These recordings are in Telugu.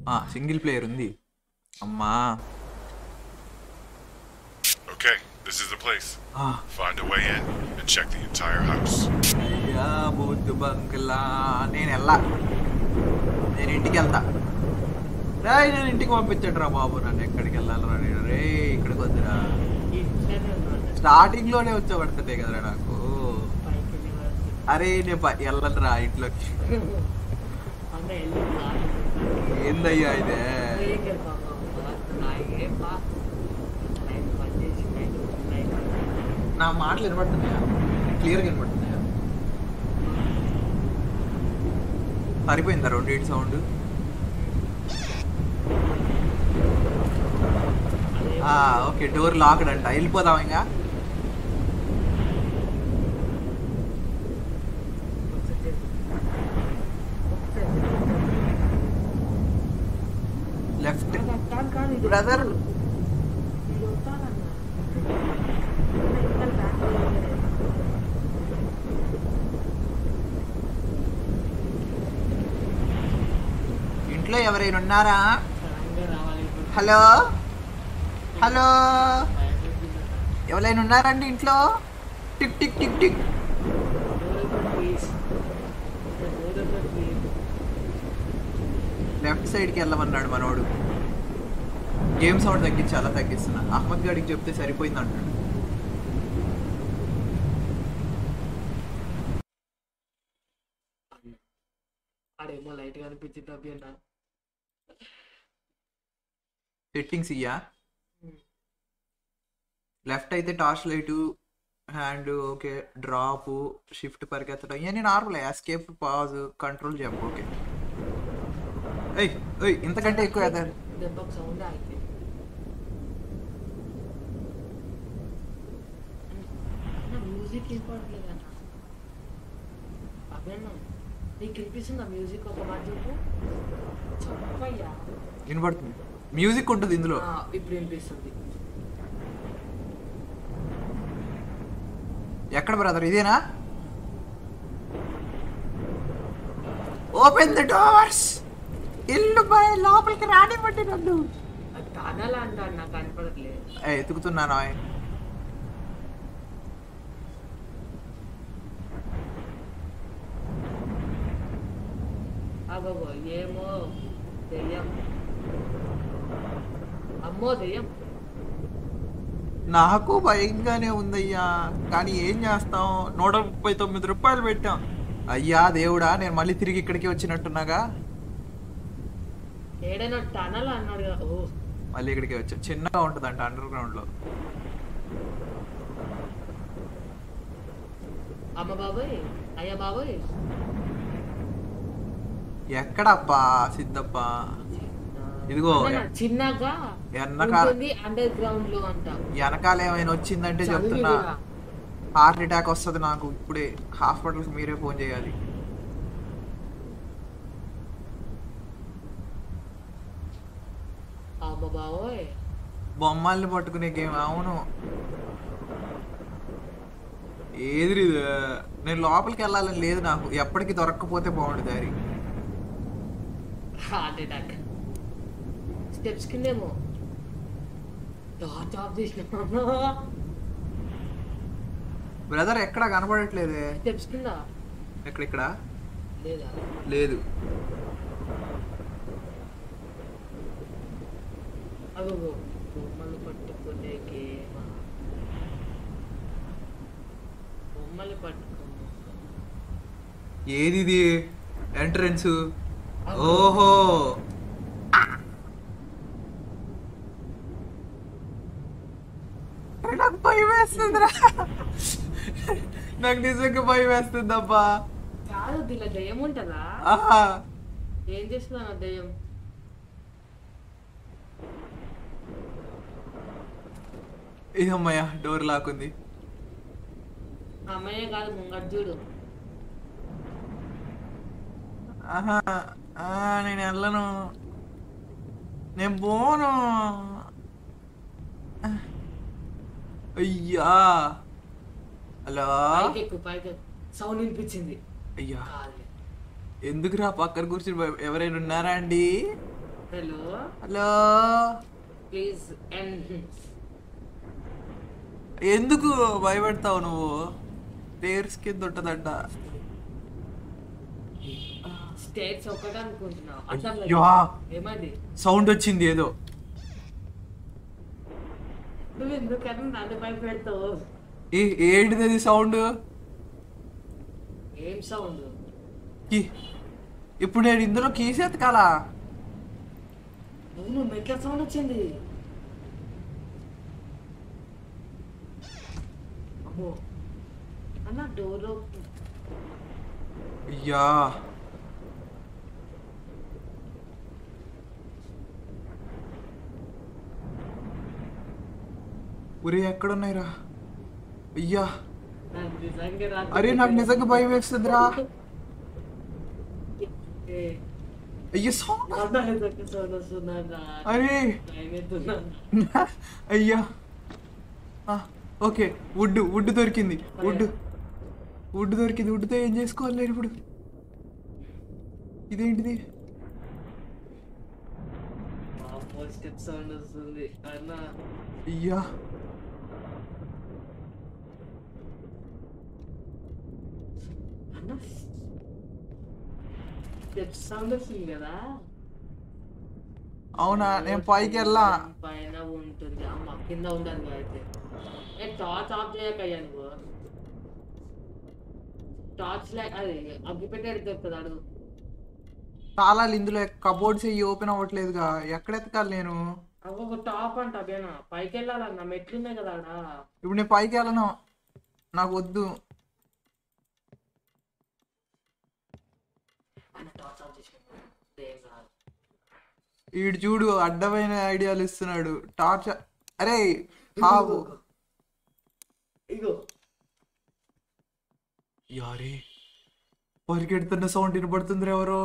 సింగిల్ ప్లేయర్ ఉంది అమ్మా Okay, this is the place. ఆ, Find a way in and check the entire house. అయ్యా బూత్ బంకులా నేను వెళ్ళా నేను ఇంటికి వెళ్తా రే నేను ఇంటికి పంపించండి రా బాబు నన్ను ఎక్కడికి వెళ్ళాలరా నేను రే ఇక్కడికి వద్దురా ఇంట్లోనే ఉన్నాడు స్టార్టింగ్ లోనే వచ్చేపడుతుంది కదరా నాకు పైకి వెళ్ళి వరకు. అరే నేను ప- వెళ్ళను రా ఇంట్లోకి అన్న వెళ్ళి బాగా ఏందయ్యా ఇదే ఏం పాపం నాయకే బా నైట్ పని చేసి నైట్ నైట్ నా మాటలు వినపడుతున్నాయా క్లియర్గా వినపడుతున్నాయా సరిపోయిందా రెండింటి సౌండ్ ఓకే డోర్ లాక్డ్ అంట వెళ్ళిపోదాం ఇంకా లెఫ్ట్ బ్రదర్ ఇంట్లో ఎవరైనా ఉన్నారా హలో హలో ఎవరైనా ఉన్నారండి ఇంట్లో tick tick tick tick left సైడ్కి వెళ్ళమన్నాడు మనోడు గేమ్ సౌండ్ తగ్గించి అలా తగ్గిస్తున్నా అహ్మద్ గాడికి చెప్తే సరిపోయింది అంటాడు ఆడేమో లైట్ కనిపించింది అభి అన్న సెట్టింగ్స్ ఇయ్యా లెఫ్ట్ అయితే torch light hand okay drop shift పరిగెత్తడం ఇవన్నీ నార్మల్ ఎస్కేప్ పాజ్ కంట్రోల్ చెప్పు ఓకే ఏయ్ ఏయ్ ఇంతకంటే ఎక్కువ ఎదారు దెబ్బకు సౌండ్ ఆగితే మ్యూజిక్ ఏం పడలేదు అన్న అభి అన్న నీకు వినిపిస్తుంది ఆ మ్యూజిక్ ఒక మాట చెప్పు చెప్పయ్యా వినపడుతుంది మ్యూజిక్ ఉంటుంది ఇందులో ఆ, ఇప్పుడు వినిపిస్తుంది ఎక్కడ బ్రదర్ ఇదేనా ఓపెన్ ద డోర్స్ ఇల్లు బై లోపలికి రానివ్వండి నన్ను అది తానాలా అంటాడు నాకు కనపడట్లేదు ఏ ఎతుకుతున్నాను ఆయ్. అగో ఏమో దెయ్యం అమ్మో దెయ్యం నాకు భయంగానే ఉందయ్యా కానీ ఏం చేస్తాం నూట ముప్పై తొమ్మిది రూపాయలు పెట్టాం అయ్యా దేవుడా నేను మళ్ళీ తిరిగి ఇక్కడికి వచ్చినట్టున్నాగా ఏడైనా టనల్ అన్నాడు కదా ఓ మళ్ళీ ఇక్కడికి వచ్చా చిన్నగా ఉంటుందంట అండర్ గ్రౌండ్ లో అమ్మ బాబాయ్ అయ్యా బాబాయ్ ఎక్కడప్పా సిద్ధప్ప ఇదిగో. అన్న, చిన్నగా వెనకాల ఉంటుంది అండర్ గ్రౌండ్ లో అంట వెనకాల ఏమైనా వచ్చిందంటే చదివి చెప్తున్నా కూడా. హార్ట్ అటాక్ వస్తుంది నాకు ఇప్పుడే హాస్పిటల్కి మీరే ఫోన్ చేయాలి అమ్మ బాబోయ్ బొమ్మల్ని పట్టుకునే గేమ్ అవును ఏది ఇది? నేను లోపలికి వెళ్ళాలని లేదు నాకు ఎప్పటికి దొరక్కపోతే బాగుండు దారి హార్ట్ అటాక్ స్టెప్స్ కిందేమో జాబ్ చేసిన బ్రదర్ ఎక్కడ కనపడట్లేదే స్టెప్స్ కింద ఎక్కడిక్కడ లేదా లేదు అగో బొమ్మలు పట్టుకునే గేమ్ బొమ్మలు పట్టుకునే ఏది ఇది ఎంట్రన్స్ ఓహో నాకు భయం వేస్తుందిరా నాకు నిజంగా భయం వేస్తుందబ్బా కాదు దీనిలో దయ్యం ఉంటుందా ఆహా ఏం చేస్తున్నాను దయ్యం ఇదమ్మయ్య డోర్ లాక్కుంది అమ్మాయే కాదు ముంగట్ చూడు ఆహా ఆ, నేను వెళ్ళను నేను పోను అయ్యా హలో పైకి ఎక్కువ పైకి సౌండ్ వినిపించింది అయ్యా కాదులే. ఎందుకురా పక్కన కూర్చుని భయ- ఎవరైనా ఉన్నారా అండి హలో హలో ప్లీజ్ అండ్ ఎందుకు భయపెడతావు నువ్వు ప్లేయర్స్ కింద ఉంటుందంట స్టేట్స్ ఒకటి అనుకుంటున్నా అర్థం యా. లేదు ఏమైంది సౌండ్ వచ్చింది ఏదో నువ్వు ఎందుకని నన్ను భయపెడతావు ఏ ఏంటిది అది సౌండ్ ఏం సౌండ్ ఇప్పుడు నేను ఇందులో కీస్ ఎతకాలా అవును మెట్ల సౌండ్ వచ్చింది అమ్మో అన్న డోర్ అయ్యా ఒరే ఎక్కడున్నాయిరా అయ్యా నాకు నిజంగా రాత్రి అరే నాకు నిజంగా భయం వేస్తుందిరా ఏ, అయ్యో సౌండ్ అన్న నిజంగా సౌండ్ వస్తుందన్నా అరే భయమవుతుందన్నా అయ్యా ఆ, ఓకే వుడ్ వుడ్ దొరికింది వుడ్ వుడ్ దొరికింది వుడ్తో ఏం చేసుకోవాలి నేను ఇప్పుడు ఇదేంటిది స్టెప్ సౌండ్ వస్తుంది అన్న అయ్యా అన్న స్టెప్ సౌండ్ వస్తుంది కదా అవునా నేను పైకి వెళ్ళా పైన ఉంటుంది అమ్మ కింద ఉండదు కదా అయితే ఏ టార్చ్ ఆఫ్ చేయకయ్యా నువ్వు టార్చ్ లైట్ అది అగ్గి పెట్టేది దొరుకుతుంది అడుగు తాళాలు ఇందులో కబోర్డ్స్ అయ్యి ఓపెన్ అవ్వట్లేదుగా ఎక్కడ ఎతకాలి నేను అవి ఒక టాప్ అంట అదేనా పైకి వెళ్ళాలన్న మెట్లు ఉన్నాయి కదా ఆడ ఇప్పుడు నేను పైకి వెళ్ళను నాకు వద్దు అన్న టార్చ్ ఆఫ్ చేసి ఏం కాదు వీడు చూడు అడ్డమైన ఐడియాలు ఇస్తున్నాడు టార్చ్ అరే హావు ఇగో యారే పరిగెడుతున్న సౌండ్ వినపడుతుంది ఎవరో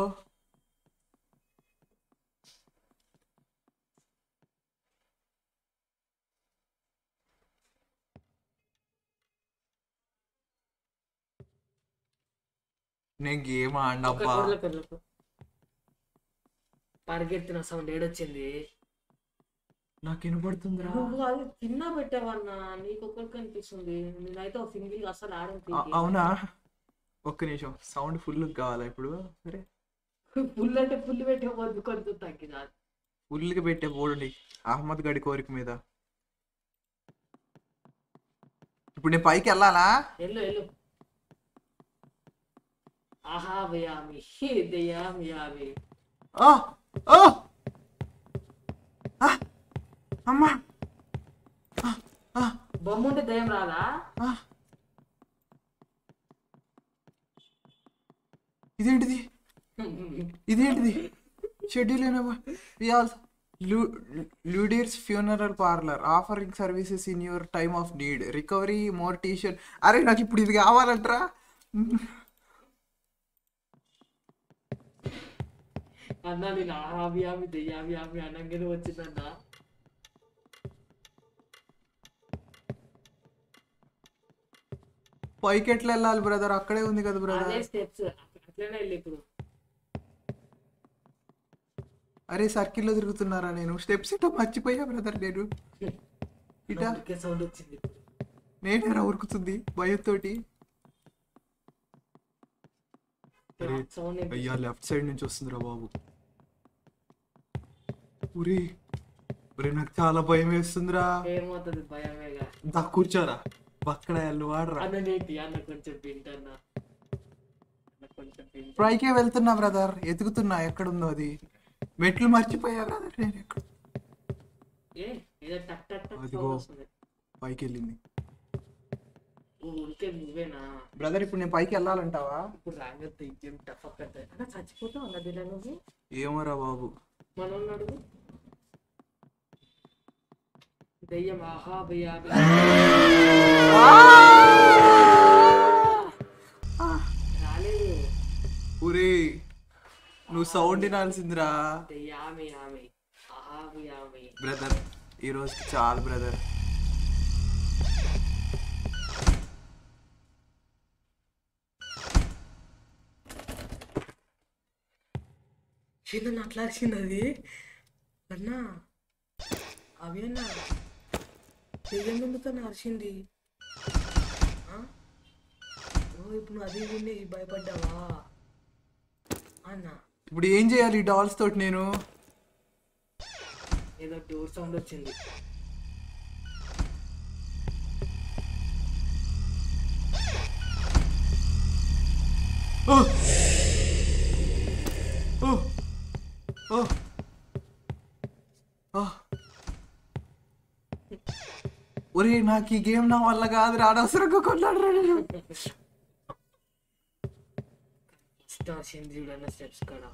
నేను గేమ్ ఆడినప్పా ఒక్క కొర్లకు పరిగెత్తిన సౌండ్ ఏడొచ్చింది నాకు వినపడుతుందిరా నువ్వు అది చిన్న పెట్టావన్నా నీకు ఒక్కరికి కనిపిస్తుంది నేనైతే ఒక సింగిల్ అసలు ఆడను అ- అవునా ఒక్క నిమిషం సౌండ్ ఫుల్ కావాలా ఇప్పుడు సరే ఫుల్ అంటే ఫుల్ పెట్టే వద్దు కొంచెం తగ్గిన ఫుల్గా పెట్టే పోడండి అహ్మద్ గడి కోరిక మీద ఇప్పుడు నేను పైకి వెళ్ళాలా ఎల్లు ఎల్లు ఆహా భయామి దయామి యామి ఆ! ఆ! ఆ! అమ్మా ఆ! ఆ! బొమ్మ ఉంటే దయం రాదా ఆ! ఇదేంటిది ఇదేంటిది షెడ్యూల్ లూడియర్స్ funeral parlour offering services in your time of need recovery mortician అరే నాకు ఇప్పుడు ఇది కావాలంటరా అన్నా నేను ఆహా వ్యామి దయామి యామి అనగానే వచ్చిందన్నా పైకి ఎట్లా వెళ్ళాలి బ్రదర్ అక్కడే ఉంది కదా అదే బ్రదర్ స్టెప్స్ అట్లనే వెళ్ళి ఇప్పుడు అరే సర్కిల్లో తిరుగుతున్నారా నేను స్టెప్స్ ఇటో మర్చిపోయా బ్రదర్ నేను ఇటా సౌండ్ వచ్చింది ఇప్పుడు నేనేరా ఉరుకుతుంది భయంతోటి అరే, సౌండ్ అయ్యా లెఫ్ట్ సైడ్ నుంచి వస్తుందిరా బాబు ఉరి ఉరి నాకు చాలా భయం వేస్తుందిరా ఏమవుతుంది భయమేగా దా కూర్చోరా పక్కన వాళ్ళు వాడరా అన్న నేటి అన్న కొంచెం వింటన్నా అన్న కొంచెం వింటా పైకే వెళ్తున్నా బ్రదర్ ఎతుకుతున్నా ఎక్కడుందో అది మెట్లు మర్చిపోయా బ్రదర్ నేను ఎక్కడ ఏ ఏదో టక్ టక్ టక్ అదిగో. సౌండ్ వస్తుంది పైకి వెళ్ళింది ఓ, ఉరికే నువ్వేనా బ్రదర్ ఇప్పుడు నేను పైకి వెళ్ళాలంటావా ఇప్పుడు రాంగతే ఇంకేం టఫ్ అక్కడ అన్న చచ్చిపోతావు అన్న దిన నువ్వు ఏమోరా బాబు మనోళ్ళు అడుగు దయ్యం ఆహా భయ్యా రాలేదు ఉరే నువ్వు సౌండ్ వినాల్సిందిరా దయ్యామి ఆమె ఆహా భయ్యామి బ్రదర్ ఈ రోజుకి చాలు బ్రదర్ ఏంటన్నా అట్లా అరిచింది అది అన్నా అవి అన్నా దెయ్యం ఎందుకన్నా అరిచింది ఆ? ఓ ఇప్పుడు నువ్వు అది విని భయపడ్డావా అన్నా ఇప్పుడు ఏం చేయాలి ఈ డాల్స్ తోటి నేను ఏదో డోర్ సౌండ్ వచ్చింది ఓ ఓ ఓ ఓ ఒరే నాకు ఈ గేమ్ నా వల్ల కాదు అనవసరంగా కొన్నాడు నేను ఫస్ట్ వచ్చింది చూడన్న స్టెప్స్ కాడ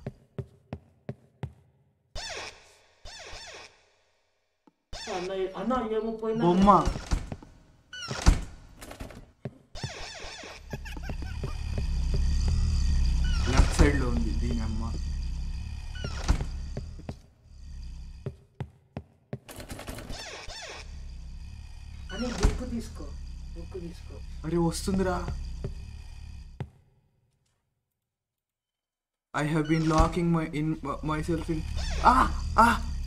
అన్న అన్న ఏమో పోయింది బొమ్మ లెఫ్ట్ సైడ్ లో ఉంది దీని అమ్మ అని బుక్ తీసుకో బుక్ తీసుకో అరే వస్తుందిరా I have been locking my in my self in uh uh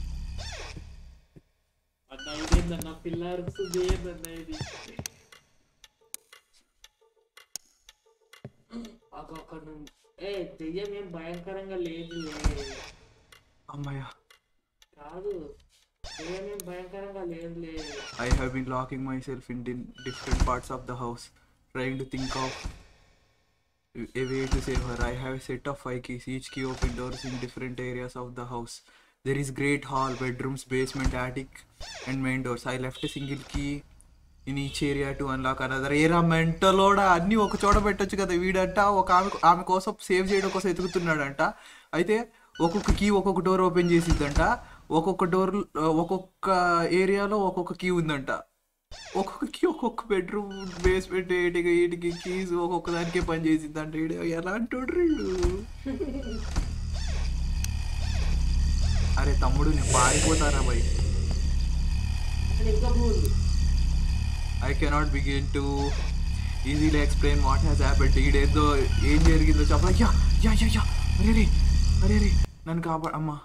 అన్న ఇదేందన్న పిల్ల అరుస్తుంది ఏందన్న ఇది అగో అక్కడ నువ్వు ఏ దెయ్యం ఏం భయంకరంగా లేదు అమ్మయ్య కాదు దెయ్యం ఏం భయంకరంగా లేదులే I have been locking myself in din- different parts of the house, trying to think of a way to save her. I have a set of five keys. Each key open doors in different areas of the house. There is great hall, bedrooms, basement, attic, and main doors. I left a single key in each area to unlock another. ఏరా మెంటలోడా అన్నీ ఒక చోట పెట్టొచ్చు కదా వీడంట ఒక ఆమె ఆమె కోసం సేవ్ చేయడం కోసం ఎతుకుతున్నాడంట అయితే ఒక్కొక్క కీ ఒక్కొక్క డోర్ ఓపెన్ చేసిద్దంట ఒక్కొక్క డోర్ ఒక్కొక్క ఏరియాలో ఒక్కొక్క కీ ఉందంట ఒక్కొక్క కీ ఒక్కొక్క బెడ్రూమ్ బేస్మెంట్ ఏటికి వీటికి కీస్ ఒక్కొక్క దానికే పని చేసిద్దంట వీడు ఎలా అంటాడు వీడు అరే తమ్ముడు నేను పారిపోతారా బై అక్కడ ఇంకా పోదు I cannot begin to easily explain what has happened ఈడేదో ఏం జరిగిందో చెప్ప యా యా యా యా అరే రే అరే రే నన్ను కాపా అమ్మా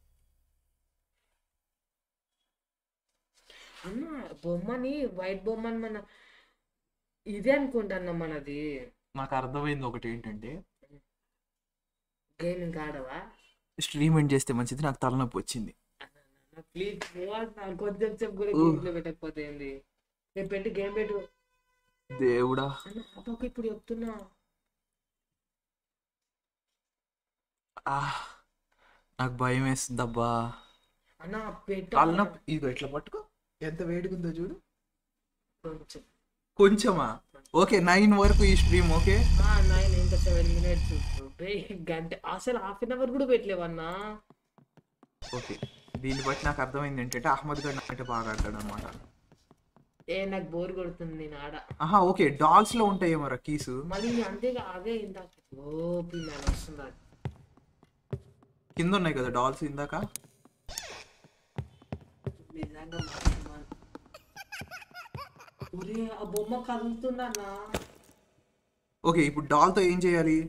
అన్న బొమ్మని వైట్ బొమ్మని మన ఇదే అనుకుంటాన్న మనది నాకు అర్థమైంది ఒకటి ఏంటంటే గేమ్ ఇంకా ఆడవా స్ట్రీమ్ ఎండ్ చేస్తే మంచిది నాకు తలనొప్పి వచ్చింది ప్లీజ్ కొంచెం సేపు కూడా ఊ. గేమ్ లో పెట్టకపోతే ఏంది నేను పెట్టి గేమ్ పెట్టు దేవుడా అన్న అబ్బా ఇప్పుడు చెప్తున్నా ఆ, నాకు భయం వేస్తుంది అబ్బా అన్న పెట్టు తలనొప్పి ఇదిగో ఇట్లా పట్టుకో ఎంత వేడిగుందో చూడు కొంచెం కొంచెమా ఓకే నైన్ వరకు ఈ స్ట్రీమ్ ఓకే నైన్ ఇంకా సెవెన్ మినిట్స్ గంట అసలు హాఫ్ అన్ అవర్ కూడా పెట్టలేవన్నా ఓకే దీన్ని బట్టి నాకు అర్థమైంది ఏంటంటే అహ్మద్ గడ్ అంటే బాగా ఆడతాడు అనమాట ఏ నాకు బోర్ కొడుతుంది నేను ఆడ ఆహా ఓకే డాల్స్ లో ఉంటాయేమో రా కీసు మళ్ళీ నేను అంతేగా అదే ఇందాక ఓపి మ్యాన్ వస్తున్నాడు కింద ఉన్నాయి కదా డాల్స్ ఇందాక నిజంగా మస్తు man. ఒరే ఆ బొమ్మ కదులుతుందన్నా ఓకే ఇప్పుడు డాల్తో ఏం చేయాలి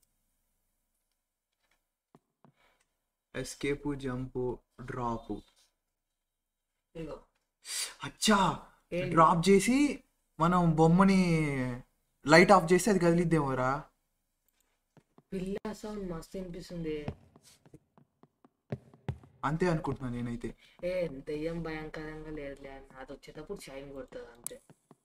ఎస్కేప్ జంప్ డ్రాప్ ఇగో అచ్చా ఏంటి? డ్రాప్ చేసి మనం బొమ్మని లైట్ ఆఫ్ చేస్తే అది కదిలిద్దేమోరా పిల్ల సౌండ్ మస్తు వినిపిస్తుంది అంతే అనుకుంటున్నాను నేనైతే ఏ దెయ్యం భయంకరంగా లేదులే అన్న అది వచ్చేటప్పుడు షైన్ కొడుతుంది అంతే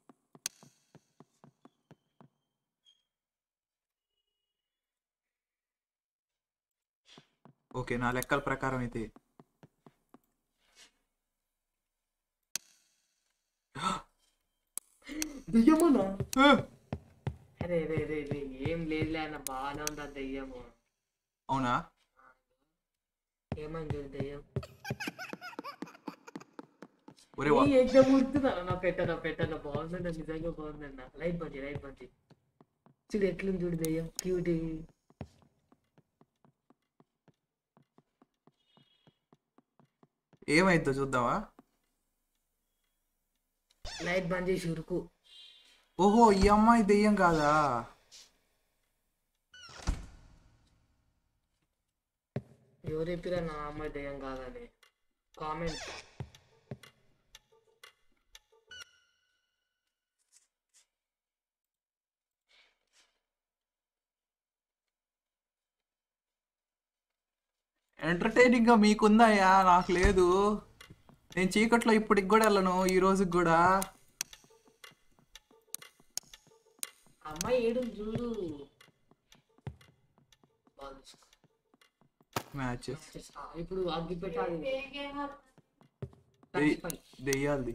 ఓకే నా లెక్కల ప్రకారం అయితే దెయ్యమన్నా ఆ! అరే రే రే రే ఏం లేదులే అన్న బాగానే ఉంది ఆ దెయ్యము అవునా ఏమని చూడు దెయ్యం ఒరే వా- ఈ ఎగ్జామ్ ఉడుతుందా నా పెట్టన పెట్టన బాగుందండి నిజంగా బాగుందన్న లైట్ పంచి లైట్ పంచి చూడు ఎట్లుంది చూడు దెయ్యం క్యూటీ ఏమైద్దో చూద్దామా లైట్ బంద్ చేసి ఉరుకు ఓహో ఈ అమ్మాయి దెయ్యం కాదా ఎవరు చెప్పిరా నా అమ్మాయి దెయ్యం కాదని కామెంట్ ఎంటర్టైనింగ్ గా మీకుందాయా నాకు లేదు నేను చీకట్లో ఇప్పటికి కూడా వెళ్ళను ఈ రోజుకి కూడా అమ్మాయి ఏడు చూడు బాగా చూసుకో. మ్యాచ్ ఆ, ఇప్పుడు అగ్గి పెట్టాలి దెయ్యాలది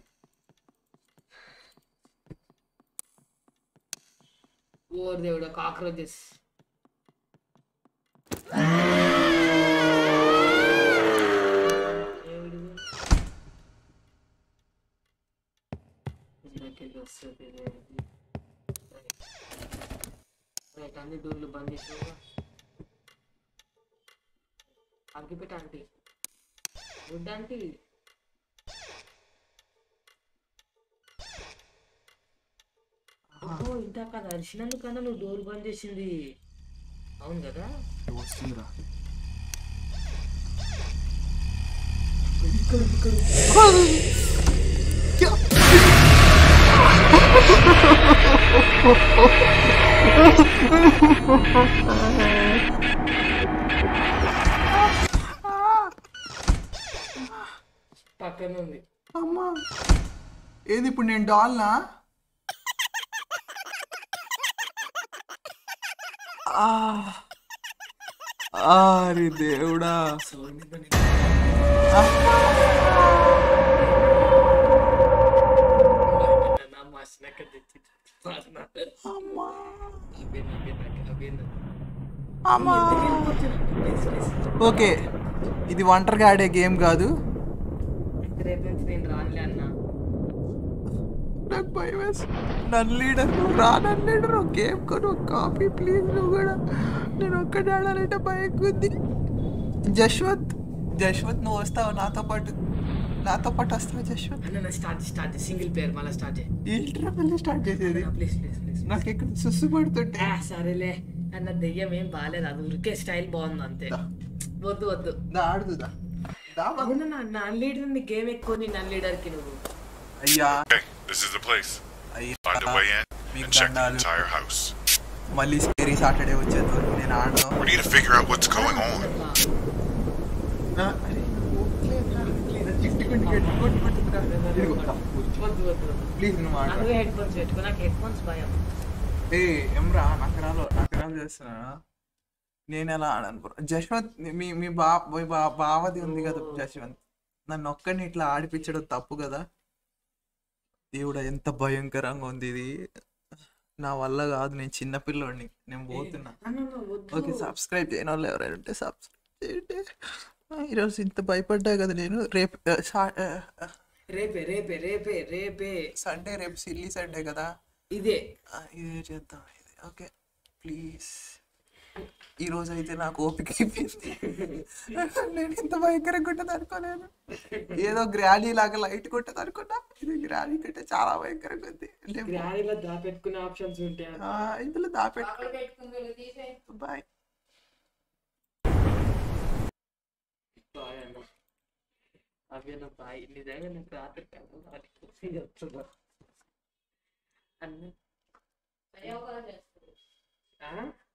ఓర్ దేవుడు కాక్రోచెస్ అన్ని డోర్లు బంద్ చేసావుగా అగ్గిపెట్ట ఆంటీ గుడ్ ఆంటీ ఓ ఇందాక అది అరిచినందుకన్నా నువ్వు డోర్ బంద్ చేసింది అవును కదా వస్తుందిరా పక్కన ఉంది అమ్మా ఏది ఇప్పుడు నేను డాల్నా ఆ. ఆరి దేవుడా నా మసినక తెచ్చి అమ్మా అమ్మా అమ్మా ఓకే ఇది ఒంటరిగా ఆడే గేమ్ కాదు రేపు నుంచి నేను రానులే అన్నా నాకు భయం వేసి నన్ను లీడర్ నువ్వు రా నన్ను లీడర్ ఒక గేమ్ కొని ఒక కాపీ ప్లీజ్ నువ్వు కూడా నేను ఒక్కడే ఆడాలంటే భయం ఉంది జశ్వంత్ జశ్వంత్ నువ్వు వస్తావు నాతో పాటు నాతో పాటు వస్తావు జశ్వంత్ అన్న నా స్టార్ట్ స్టార్ట్ సింగిల్ ప్లేయర్ మళ్ళీ స్టార్ట్ చేయి ఏంట్రా మళ్ళీ స్టార్ట్ చేసేది ప్లీజ్ ప్లీజ్ ప్లీజ్ నాకు ఇక్కడ సుస్సు పడుతుంటే సరేలే అన్న దెయ్యం ఏం బాగాలేదు అది ఉరికే స్టైల్ బాగుంది అంతే వద్దు వద్దు దా ఆడుదుదా దా బాబు. అవును నా నన్ లీడర్ నీ గేమ్ ఎక్కువ నీ నన్ లీడర్ కి నువ్వు అయ్యా Okay, this is the place. Find a way in మీకు and check the దండాలు entire house. మళ్ళీ స్కేరీ సాటర్డే వచ్చేది వరకు నేను ఆడను We need to figure out what's going on. వద్దు వద్దు వద్దు ప్లీజ్ నువ్వు ఆడు నువ్వే హెడ్ ఫోన్స్ పెట్టుకో నాకు హెడ్ ఫోన్స్ భయం ఏ ఎమ్రా నకరాలు నకరాలు చేస్తున్నా నేను ఎలా ఆడాను బ్రో జశ్వంత్ మీ మీ బా మీ బా బావది ఉంది కదా జశ్వంత్ నన్ను ఒక్కడిని ఇట్లా ఆడిపించడం తప్పు కదా దేవుడా ఎంత భయంకరంగా ఉంది ఇది నా వల్ల కాదు నేను చిన్న పిల్లోడిని నేను పోతున్నా అన్న, అన్న, వద్దు. ఓకే సబ్స్క్రైబ్ చేయని వాళ్ళు ఎవరైనా ఉంటే సబ్స్క్రైబ్ చేయండి ఆ, ఈరోజు ఇంత భయపడ్డా కదా నేను రేపు ఆ, సా- ఆ, ఆ, రేపే రేపే రేపే రేపే సండే రేపు సిల్లీ సండే కదా ఇదే ఆ, ఇదే చేద్దాం ఇది ఓకే ప్లీజ్ ఈ రోజు అయితే నాకు ఓపిక అయిపోయింది నేను ఇంత భయంకరంగా ఉంటుంది అనుకోలేదు ఏదో గ్రాలీ లాగా లైట్ కొట్టదు అనుకున్నా ఇది గ్రాలీ కంటే చాలా భయంకరంగా ఉంది అంటే గ్రానీలో దాపెట్టుకునే ఆప్షన్స్ ఉంటాయి ఆ, ఇందులో దాపెట్టుకో బాయ్ బాయ్ అన్న అవి అన్న బాయ్ నిజంగా నాకు రాత్రి కళ్ళు వారికి చెప్తున్నా అన్న ఆ?